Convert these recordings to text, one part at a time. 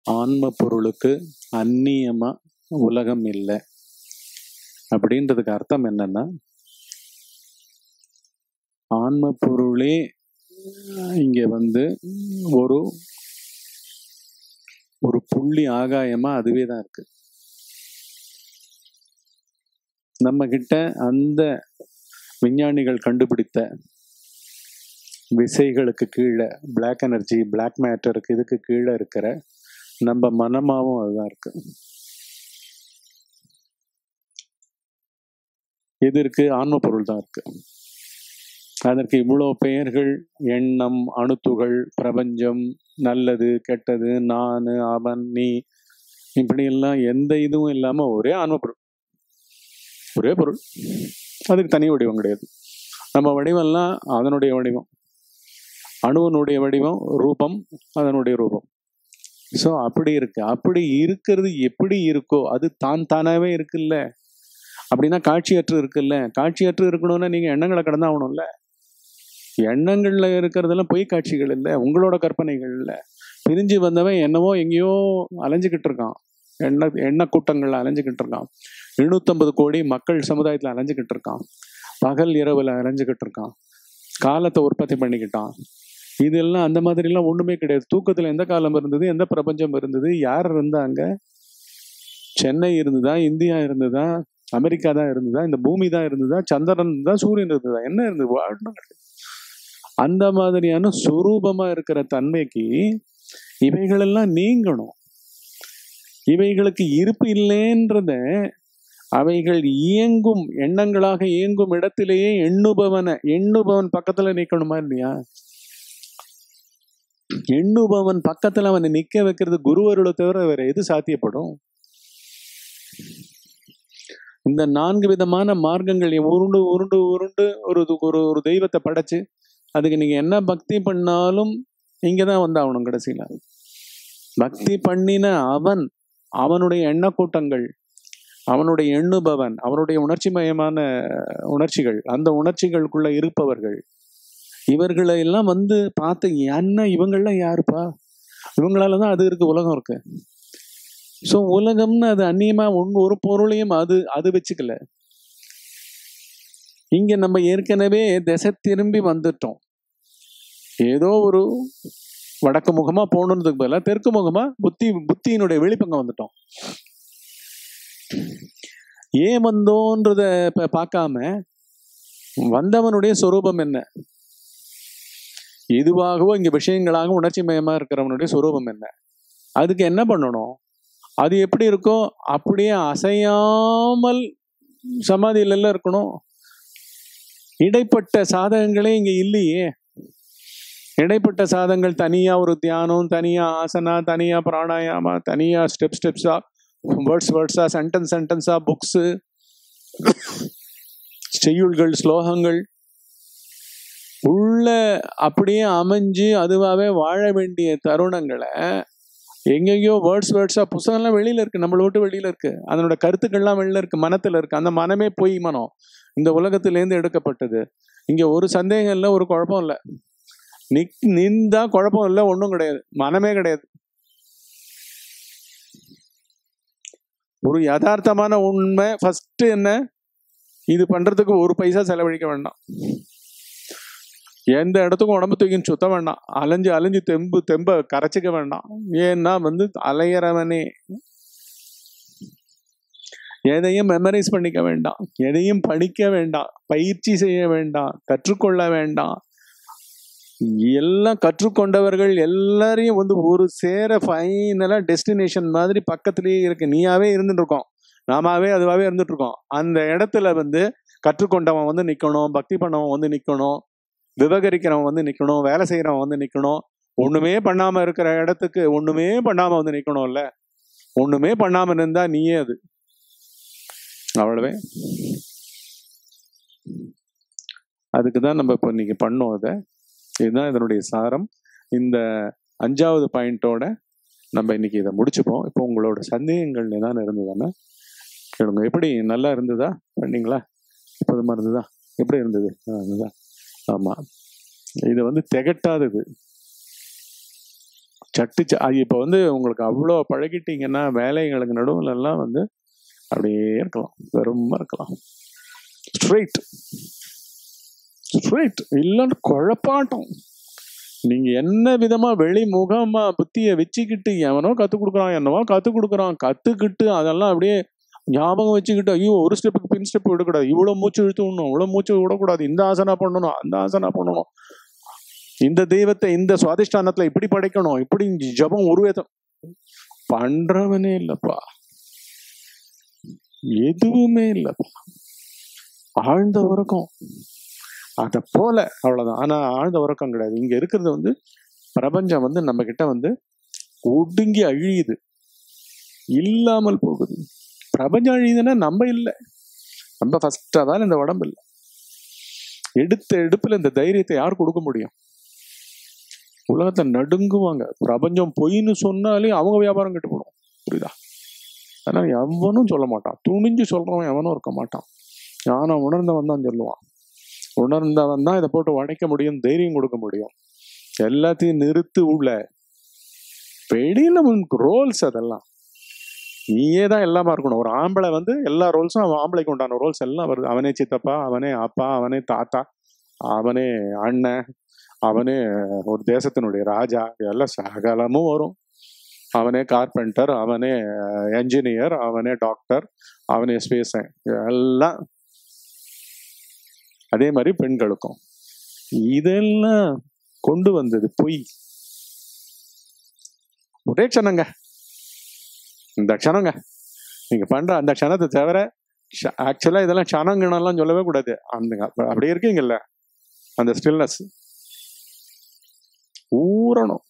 ஆன்ம பொருளுக்கு அந்நியமா உலகம் இல்லை அப்படின்றதுக்கு அர்த்தம் என்னன்னா ஆன்ம பொருளே இங்க வந்து ஒரு ஒரு புள்ளி ஆகாயமா அதுவே தான் இருக்கு நம்ம கிட்ட அந்த விஞ்ஞானிகள் கண்டுபிடித்த விசைகளுக்கு கீழே பிளாக் எனர்ஜி பிளாக் மேட்டருக்கு இதுக்கு கீழே இருக்கிற நம்ம மனமாவும் அதுதான் இருக்கு எது இருக்கு ஆன்ம பொருள் தான் இருக்கு அதற்கு இவ்வளோ பெயர்கள் எண்ணம் அணுத்துகள் பிரபஞ்சம் நல்லது கெட்டது நான் அவன் நீ இப்படி எல்லாம் எந்த இதுவும் இல்லாம ஒரே ஆன்ம பொருள் ஒரே பொருள் அதுக்கு தனி வடிவம் கிடையாது நம்ம வடிவம்லாம் அதனுடைய வடிவம் அணுவனுடைய வடிவம் ரூபம் அதனுடைய ரூபம் ஸோ அப்படி இருக்கு அப்படி இருக்கிறது எப்படி இருக்கோ அது தான் தானாவே இருக்குல்ல அப்படின்னா காட்சியற்று இருக்குல்ல காட்சியற்று இருக்கணும்னா நீங்க எண்ணங்களை கடந்தா ஆகணும்ல எண்ணங்கள்ல இருக்கிறதெல்லாம் பொய் காட்சிகள் இல்லை உங்களோட கற்பனைகள் இல்லை பிரிஞ்சு வந்தவன் என்னவோ எங்கேயோ அலைஞ்சுக்கிட்டு இருக்கான் எண்ண எண்ண கூட்டங்கள்ல அலைஞ்சுக்கிட்டு இருக்கான் எழுநூத்தம்பது கோடி மக்கள் சமுதாயத்துல அலைஞ்சுக்கிட்டு இருக்கான் பகல் இரவுல அலைஞ்சுக்கிட்டு இருக்கான் காலத்தை உற்பத்தி பண்ணிக்கிட்டான் இதெல்லாம் அந்த மாதிரிலாம் ஒண்ணுமே கிடையாது தூக்கத்துல எந்த காலம் இருந்தது எந்த பிரபஞ்சம் இருந்தது யார் இருந்தாங்க சென்னை இருந்ததா இந்தியா இருந்ததா அமெரிக்கா தான் இருந்ததா இந்த பூமி தான் இருந்ததா சந்திரன் தான் சூரியன் இருந்ததா என்ன இருந்தது ஒண்ணும் கிடையாது. அந்த மாதிரியான சுரூபமா இருக்கிற தன்மைக்கு இவைகளெல்லாம் நீங்கணும் இவைகளுக்கு இருப்பு இல்லைன்றத அவைகள் இயங்கும் எண்ணங்களாக இயங்கும் இடத்திலேயே எண்ணுபவனை எண்ணுபவன் பக்கத்துல நிக்கணுமா இல்லையா எண்ணுபவன் பக்கத்துல அவனை நிக்க வைக்கிறது குருவருளை தவிர வேற எது சாத்தியப்படும் இந்த நான்கு விதமான மார்க்கங்கள் உருண்டு உருண்டு உருண்டு ஒரு ஒரு ஒரு தெய்வத்தை படைச்சு அதுக்கு நீங்க என்ன பக்தி பண்ணாலும் இங்கதான் வந்தாகணும் கடைசியில பக்தி பண்ணின அவன் அவனுடைய எண்ணக்கூட்டங்கள் அவனுடைய எண்ணுபவன் அவனுடைய உணர்ச்சி மயமான உணர்ச்சிகள் அந்த உணர்ச்சிகளுக்குள்ள இருப்பவர்கள் இவர்களை எல்லாம் வந்து பார்த்து என்ன இவங்கெல்லாம் யாருப்பா இவங்களால தான் அது இருக்கு உலகம் இருக்கு ஸோ உலகம்னு அது அந்நியமா ஒன்று ஒரு பொருளையும் அது அது வச்சுக்கல இங்க நம்ம ஏற்கனவே திசை திரும்பி வந்துட்டோம் ஏதோ ஒரு வடக்கு முகமா போகணுன்றதுக்கு பதிலாக தெற்கு முகமா புத்தி புத்தியினுடைய வெளிப்பக்கம் வந்துட்டோம் ஏன் வந்தோன்றத இப்ப பார்க்காம வந்தவனுடைய சொரூபம் என்ன எதுவாகவோ இங்க விஷயங்களாக உணர்ச்சி மயமா இருக்கிறவனுடைய சொரூபம் என்ன அதுக்கு என்ன பண்ணணும் அது எப்படி இருக்கோ அப்படியே அசையாமல் சமாதியில இருக்கணும் இடைப்பட்ட சாதகங்களே இங்க இல்லையே இடைப்பட்ட சாதங்கள் தனியா ஒரு தியானம் தனியா ஆசனா தனியா பிராணாயாமா தனியா ஸ்டெப் ஸ்டெப்ஸா வேர்ட்ஸ் வேர்ட்ஸா சென்டென்ஸ் சென்டென்ஸா புக்ஸு செய்யுள்கள் ஸ்லோகங்கள் உள்ள அப்படியே அமைஞ்சு அதுவாகவே வாழ வேண்டிய தருணங்களை எங்கெங்கேயோ வேர்ட்ஸ் வேர்ட்ஸா புத்தகம்லாம் வெளியில இருக்கு நம்மளை விட்டு வெளியில இருக்கு அதனோட கருத்துக்கள்லாம் வெளியில இருக்கு மனத்துல இருக்கு அந்த மனமே பொய் மனம் இந்த உலகத்திலேருந்து எடுக்கப்பட்டது இங்க ஒரு சந்தேகம் இல்லை ஒரு குழப்பம் இல்லை நிக் நின்றா குழப்பம் இல்லை ஒன்றும் கிடையாது மனமே கிடையாது ஒரு யதார்த்தமான உண்மை ஃபர்ஸ்ட் என்ன இது பண்றதுக்கு ஒரு பைசா செலவழிக்க வேண்டாம் எந்த இடத்துக்கும் உடம்பு தூக்கின்னு சுத்த வேண்டாம் அலைஞ்சு அலைஞ்சு தெம்பு தெம்ப கரைச்சிக்க வேண்டாம் ஏன்னா வந்து அலையிறவனே எதையும் மெமரைஸ் பண்ணிக்க வேண்டாம் எதையும் படிக்க வேண்டாம் பயிற்சி செய்ய வேண்டாம் கற்றுக்கொள்ள வேண்டாம் எல்லாம் கற்றுக்கொண்டவர்கள் எல்லாரையும் வந்து ஒரு சேர ஃபைனலா டெஸ்டினேஷன் மாதிரி பக்கத்திலேயே இருக்கு நீயாவே இருந்துட்டு இருக்கோம் நாமாவே அதுவாவே இருந்துட்டு இருக்கோம் அந்த இடத்துல வந்து கற்றுக்கொண்டவன் வந்து நிக்கணும் பக்தி பண்ணவன் வந்து நிக்கணும் விவகரிக்கிறவன் வந்து நிக்கணும் வேலை செய்யறவன் வந்து நிக்கணும் ஒண்ணுமே பண்ணாம இருக்கிற இடத்துக்கு ஒண்ணுமே பண்ணாம வந்து நிக்கணும்ல ஒண்ணுமே பண்ணாம இருந்தா நீயே அது அவ்வளவே அதுக்கு தான் நம்ம இப்போ இன்னைக்கு பண்ணோம் அதை இதுதான் இதனுடைய சாரம் இந்த அஞ்சாவது பாயிண்டோட நம்ம இன்னைக்கு இதை முடிச்சுப்போம் இப்போ உங்களோட சந்தேகங்கள் ஏதாவது இருந்ததுன்னா கேளுங்க எப்படி நல்லா இருந்ததா பண்ணீங்களா இப்போதுமா இருந்ததா எப்படி இருந்தது ஆ, இருந்ததா ஆமா இது வந்து திகட்டாதது சட்டு ச- அது இப்போ வந்து உங்களுக்கு அவ்வளோ பழகிட்டீங்கன்னா வேலைங்களுக்கு நடுவுல எல்லாம் வந்து அப்படியே இருக்கலாம் வெறுமா இருக்கலாம் ஸ்ட்ரைட் ஸ்ட்ரைட் இல்லைன்னு குழப்பாட்டம் நீங்க என்ன விதமா வெளிமுகமா புத்திய வச்சுக்கிட்டு எவனோ கத்து கொடுக்குறான் என்னவோ கத்து கொடுக்குறான் கத்துக்கிட்டு அதெல்லாம் அப்படியே ஞாபகம் வச்சுக்கிட்டு ஐயோ ஒரு ஸ்டெப்புக்கு பின் ஸ்டெப் விடக்கூடாது இவ்வளவு மூச்சு இழுத்து விடணும் இவ்வளவு மூச்சு விடக்கூடாது இந்த ஆசனா பண்ணணும் அந்த ஆசனா பண்ணணும் இந்த தெய்வத்தை இந்த சுவாதிஷ்டானத்துல இப்படி படைக்கணும் இப்படி ஜபம் உருவேதம் பண்றவனே இல்லப்பா எதுவுமே இல்லப்பா ஆழ்ந்த உறக்கம் அத போல அவ்வளவுதான் ஆனா ஆழ்ந்த உறக்கம் கிடையாது இங்க இருக்கிறது வந்து பிரபஞ்சம் வந்து நம்ம கிட்ட வந்து ஒடுங்கி அழியுது இல்லாமல் போகுது பிரபஞ்சம் அழியுதுன்னா நம்ம இல்லை நம்ம ஃபர்ஸ்ட் அதால இந்த உடம்பு இல்லை எடுத்த எடுப்புல இந்த தைரியத்தை யார் கொடுக்க முடியும் உலகத்தை நடுங்குவாங்க பிரபஞ்சம் பொய்ன்னு சொன்னாலே அவங்க வியாபாரம் கெட்டு போடும் புரியுதா அதனால எவனும் சொல்ல மாட்டான் துணிஞ்சு சொல்றவன் எவனும் இருக்க மாட்டான் ஞானம் உணர்ந்தவன் தான் சொல்லுவான் உணர்ந்தவன் தான் இதை போட்டு உடைக்க முடியும் தைரியம் கொடுக்க முடியும் எல்லாத்தையும் நிறுத்து உள்ள வெளியில உனக்கு ரோல்ஸ் அதெல்லாம் நீயே தான் எல்லாமா இருக்கணும் ஒரு ஆம்பளை வந்து எல்லா ரோல்ஸும் அவன் ஆம்பளைக்கு உண்டான ரோல்ஸ் எல்லாம் வருது அவனே சித்தப்பா அவனே அப்பா அவனே தாத்தா அவனே அண்ணன் அவனே ஒரு தேசத்தினுடைய ராஜா எல்லாம் சகலமும் வரும் அவனே கார்பெண்டர் அவனே என்ஜினியர் அவனே டாக்டர் அவனே ஸ்பேஸ் எல்லாம் அதே மாதிரி பெண்களுக்கும் இதெல்லாம் கொண்டு வந்தது பொய் ஒரே க்ஷணங்க இந்த க்ஷணங்க நீங்க பண்ற அந்த க்ஷணத்தை தவிர ஆக்சுவலா இதெல்லாம் க்ஷணங்கணெல்லாம் சொல்லவே கூடாது அந்த அப்ப- அப்படியே இருக்கீங்கல்ல அந்த ஸ்டில்னஸ் ஊறணும்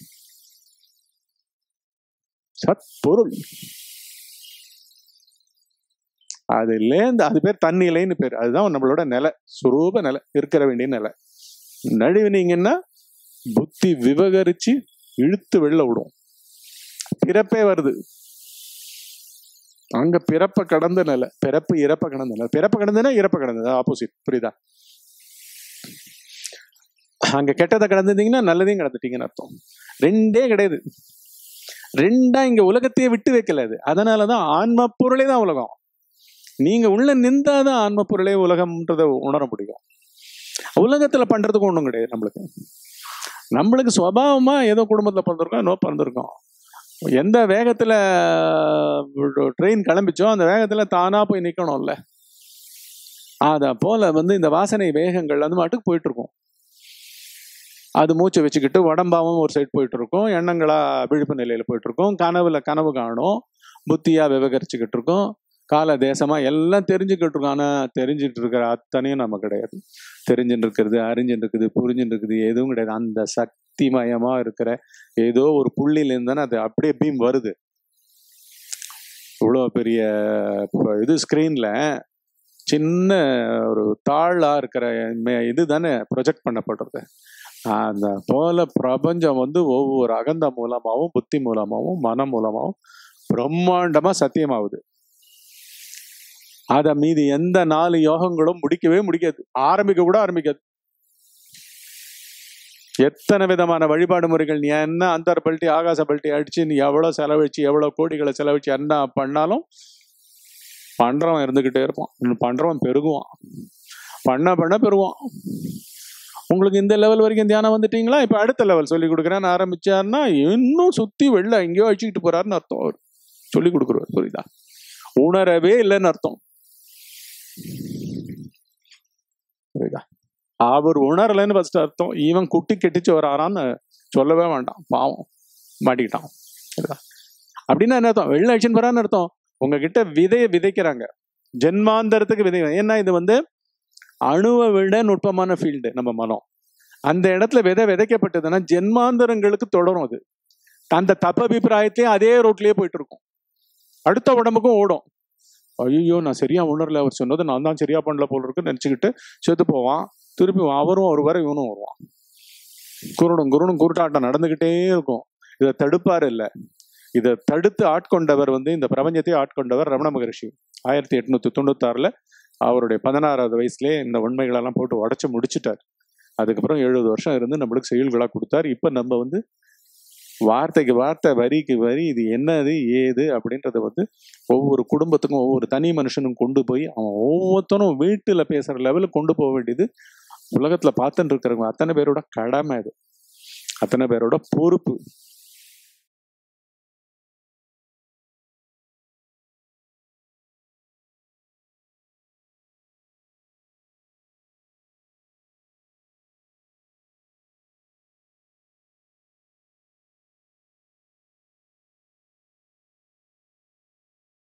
சத்பொருள் அதுலேருந்து அது பேர் தன்னிலைன்னு பேர் அதுதான் நம்மளோட நிலை சுரூப நிலை இருக்கிற வேண்டிய நிலை நழுவினீங்கன்னா புத்தி விவகரிச்சு இழுத்து வெளில விடும் பிறப்பே வருது அங்க பிறப்ப கடந்த நிலை பிறப்பு இறப்ப கடந்த நிலை பிறப்ப கடந்ததுன்னா இறப்ப கடந்தது ஆப்போசிட் புரியுதா அங்க கெட்டதை கடந்துட்டீங்கன்னா நல்லதையும் கடந்துட்டீங்கன்னு அர்த்தம் ரெண்டே கிடையாது ரெண்டா இங்க உலகத்தையே விட்டு வைக்கல அது அதனாலதான் ஆன்ம பொருளே தான் உலகம் நீங்க உள்ள நின்றாதான் ஆன்ம பொருளே உலகம்ன்றத உணர முடியும் உலகத்துல பண்றதுக்கு ஒண்ணும் கிடையாது நம்மளுக்கு நம்மளுக்கு சுவாவமா ஏதோ குடும்பத்துல பிறந்திருக்கோம் நோ பிறந்திருக்கோம் எந்த வேகத்துல ட்ரெயின் கிளம்பிச்சோ அந்த வேகத்துல தானா போய் நிக்கணும்ல அத போல வந்து இந்த வாசனை வேகங்கள் அந்த மாட்டுக்கு போயிட்டு இருக்கும் அது மூச்சை வச்சுக்கிட்டு உடம்பாவும் ஒரு சைடு போயிட்டு இருக்கும் எண்ணங்களா விழிப்பு நிலையில போயிட்டு இருக்கும் கனவுல கனவு காணும் புத்தியா விவகரிச்சுக்கிட்டு இருக்கும் கால தேசமா எல்லாம் தெரிஞ்சுக்கிட்டு இருக்கோம் ஆனா தெரிஞ்சுட்டு இருக்கிற அத்தனையும் நம்ம கிடையாது தெரிஞ்சுட்டு இருக்கிறது அறிஞ்சுட்டு இருக்குது புரிஞ்சுட்டு இருக்குது எதுவும் கிடையாது அந்த சக்திமயமா இருக்கிற ஏதோ ஒரு புள்ளியில இருந்தானே அது அப்படியே பீம் வருது இவ்வளோ பெரிய இப்ப இது ஸ்க்ரீன்ல சின்ன ஒரு தாழா இருக்கிற மே- இது தானே ப்ரொஜெக்ட் பண்ணப்படுறது அந்த போல பிரபஞ்சம் வந்து ஒவ்வொரு அகந்த மூலமாகவும் புத்தி மூலமாகவும் மனம் மூலமாகவும் பிரம்மாண்டமா சத்தியமாகுது அத மீதி எந்த நாலு யோகங்களும் முடிக்கவே முடிக்காது ஆரம்பிக்க கூட ஆரம்பிக்காது எத்தனை விதமான வழிபாடு முறைகள் நீ என்ன அந்தர் பல்ட்டி ஆகாச பல்ட்டி அடிச்சு நீ எவ்வளவு செலவழிச்சு எவ்வளவு கோடிகளை செலவழிச்சு என்ன பண்ணாலும் பண்றவன் இருந்துகிட்டே இருப்பான் இன்னும் பண்றவன் பெருகுவான் பண்ண பண்ண பெருகுவான் உங்களுக்கு இந்த லெவல் வரைக்கும் தியானம் வந்துட்டீங்களா இப்ப அடுத்த லெவல் சொல்லி கொடுக்குறேன்னு ஆரம்பிச்சாருன்னா இன்னும் சுத்தி வெளில எங்கேயோ அழிச்சுக்கிட்டு போறாருன்னு அர்த்தம் அவர் சொல்லி கொடுக்குறாரு புரியுதா உணரவே இல்லைன்னு அர்த்தம் புரியுதா அவர் உணரலைன்னு ஃபர்ஸ்ட் அர்த்தம் இவன் குட்டி கெட்டிச்சு வராரான்னு சொல்லவே வேண்டாம் பாவம் மாட்டிக்கிட்டான் புரியுதா அப்படின்னா என்ன அர்த்தம் வெளில அழிச்சுன்னு போறான்னு அர்த்தம் உங்ககிட்ட விதையை விதைக்கிறாங்க ஜென்மாந்தரத்துக்கு விதை ஏன்னா இது வந்து அணுவை விட நுட்பமான ஃபீல்டு நம்ம மனம் அந்த இடத்துல விதை விதைக்கப்பட்டதுன்னா ஜென்மாந்தரங்களுக்கு தொடரும் அது அந்த தப்ப அபிப்பிராயத்திலேயே அதே ரோட்லயே போயிட்டு இருக்கும் அடுத்த உடம்புக்கும் ஓடும் ஐயோ நான் சரியா உணரல அவர் சொன்னது நான் தான் சரியா பண்ணல போல இருக்குன்னு நினைச்சுக்கிட்டு செத்து போவான் திருப்பி அவரும் ஒரு வர இவனும் வருவான் குருடும் குருடும் குருட்டாட்டம் நடந்துகிட்டே இருக்கும் இதை தடுப்பாரு இல்ல இதை தடுத்து ஆட்கொண்டவர் வந்து இந்த பிரபஞ்சத்தை ஆட்கொண்டவர் ரமண மகரிஷி ஆயிரத்தி எட்நூத்தி தொண்ணூத்தாறுல அவருடைய பதினாறாவது வயசுலயே இந்த உண்மைகளெல்லாம் போட்டு உடைச்சு முடிச்சிட்டார் அதுக்கப்புறம் எழுபது வருஷம் இருந்து நம்மளுக்கு செயல்களா கொடுத்தார் இப்ப நம்ம வந்து வார்த்தைக்கு வார்த்தை வரிக்கு வரி இது என்னது ஏது அப்படின்றத வந்து ஒவ்வொரு குடும்பத்துக்கும் ஒவ்வொரு தனி மனுஷனும் கொண்டு போய் அவன் ஒவ்வொருத்தனும் வீட்டுல பேசுற லெவலுக்கு கொண்டு போக வேண்டியது உலகத்துல பார்த்துட்டு இருக்கிறவங்க அத்தனை பேரோட கடமை அது அத்தனை பேரோட பொறுப்பு